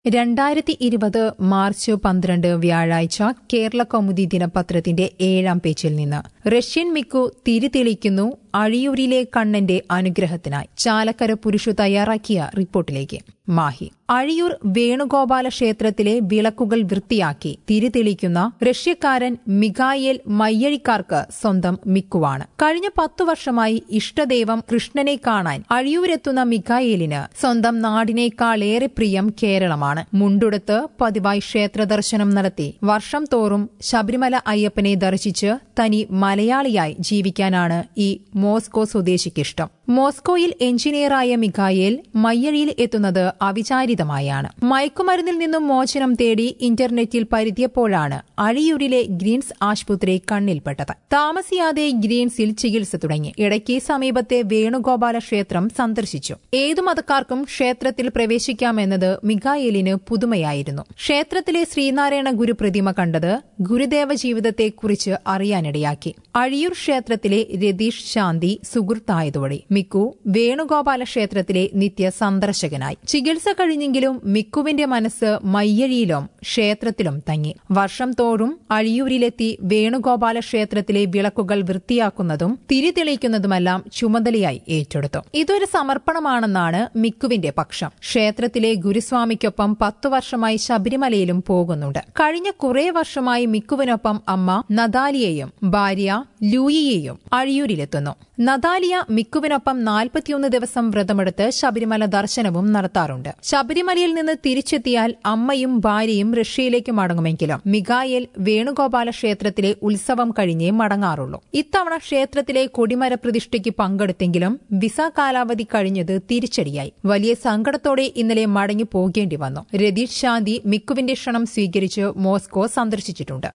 രണ്ടായിരത്തി ഇരുപത് മാർച്ച് പന്ത്രണ്ട് വ്യാഴാഴ്ച കേരള കൗമുദി ദിനപത്രത്തിന്റെ ഏഴാം പേജിൽ നിന്ന് റഷ്യൻ മിക്കു തിരിതെളിക്കുന്നു അഴിയൂരിലെ കണ്ണന്റെ അനുഗ്രഹത്തിനായി ചാലക്കര പുരുഷു തയ്യാറാക്കിയ റിപ്പോർട്ടിലേക്ക് മാഹി അഴിയൂർ വേണുഗോപാല ക്ഷേത്രത്തിലെ വിളക്കുകൾ വൃത്തിയാക്കി തിരിതെളിക്കുന്ന റഷ്യക്കാരൻ മിഖായേൽ മയ്യഴിക്കാർക്ക് സ്വന്തം മിക്കുവാണ് കഴിഞ്ഞ പത്തു വർഷമായി ഇഷ്ടദൈവം കൃഷ്ണനെ കാണാൻ അഴിയൂരെത്തുന്ന മിഖായേലിന് സ്വന്തം നാടിനേക്കാളേറെ പ്രിയം കേരളമാണ് മുണ്ടുടുത്ത് പതിവായി ക്ഷേത്ര ദർശനം നടത്തി വർഷം തോറും ശബരിമല അയ്യപ്പനെ ദർശിച്ച് തനി മലയാളിയായി ജീവിക്കാനാണ് ഈ മോസ്കോ സ്വദേശിക്കിഷ്ടം മോസ്കോയിൽ എഞ്ചിനീയറായ മിഖായേൽ മയ്യഴിയിൽ എത്തുന്നത് അവിചാരിതമായാണ് മയക്കുമരുന്നിൽ നിന്നും മോചനം തേടി ഇന്റർനെറ്റിൽ പരുതിയപ്പോഴാണ് അഴിയൂരിലെ ഗ്രീൻസ് ആശുപത്രി കണ്ണിൽപ്പെട്ടത് താമസിയാതെ ഗ്രീൻസിൽ ചികിത്സ തുടങ്ങി ഇടയ്ക്ക് സമീപത്തെ വേണുഗോപാല ക്ഷേത്രം സന്ദർശിച്ചു ഏതു മതക്കാർക്കും ക്ഷേത്രത്തിൽ പ്രവേശിക്കാമെന്നത് മിഖായേലിന് പുതുമയായിരുന്നു ക്ഷേത്രത്തിലെ ശ്രീനാരായണ ഗുരു പ്രതിമ കണ്ടത് ഗുരുദേവ ജീവിതത്തെക്കുറിച്ച് അറിയാനിടയാക്കി അഴിയൂർ ക്ഷേത്രത്തിലെ രതീഷ് ശാന്തി സുഹൃത്തായതോടെ മിക്കു വേണുഗോപാല ക്ഷേത്രത്തിലെ നിത്യ സന്ദർശകനായി ചികിത്സ കഴിഞ്ഞെങ്കിലും മിക്കുവിന്റെ മനസ്സ് മയ്യഴിയിലും ക്ഷേത്രത്തിലും തങ്ങി വർഷം തോറും അഴിയൂരിലെത്തി വേണുഗോപാല ക്ഷേത്രത്തിലെ വിളക്കുകൾ വൃത്തിയാക്കുന്നതും തിരിതെളിക്കുന്നതുമെല്ലാം ചുമതലയായി ഏറ്റെടുത്തു ഇതൊരു സമർപ്പണമാണെന്നാണ് മിക്കുവിന്റെ പക്ഷം ക്ഷേത്രത്തിലെ ഗുരുസ്വാമിക്കൊപ്പം പത്തു വർഷമായി ശബരിമലയിലും പോകുന്നുണ്ട് കഴിഞ്ഞ കുറേ വർഷമായി മിക്കുവിനൊപ്പം അമ്മ നദാലിയെയും ഭാര്യ ലൂയിയെയും അഴിയൂരിലെത്തുന്നു നദാലിയ മിക്കുവിനൊപ്പം നാൽപ്പത്തിയൊന്ന് ദിവസം വ്രതമെടുത്ത് ശബരിമല ദർശനവും നടത്താറുണ്ട് ശബരിമലയിൽ നിന്ന് തിരിച്ചെത്തിയാൽ അമ്മയും ഭാര്യയും റഷ്യയിലേക്ക് മടങ്ങുമെങ്കിലും മിഗായേൽ വേണുഗോപാല ക്ഷേത്രത്തിലെ ഉത്സവം കഴിഞ്ഞേ മടങ്ങാറുള്ളൂ ഇത്തവണ ക്ഷേത്രത്തിലെ കൊടിമര പ്രതിഷ്ഠയ്ക്ക് പങ്കെടുത്തെങ്കിലും വിസ കാലാവധി കഴിഞ്ഞത് തിരിച്ചടിയായി വലിയ സങ്കടത്തോടെ ഇന്നലെ മടങ്ങി പോകേണ്ടി വന്നു രതീഷ് ശാന്തി മിക്കുവിന്റെ ക്ഷണം സ്വീകരിച്ച് മോസ്കോ സന്ദർശിച്ചിട്ടുണ്ട്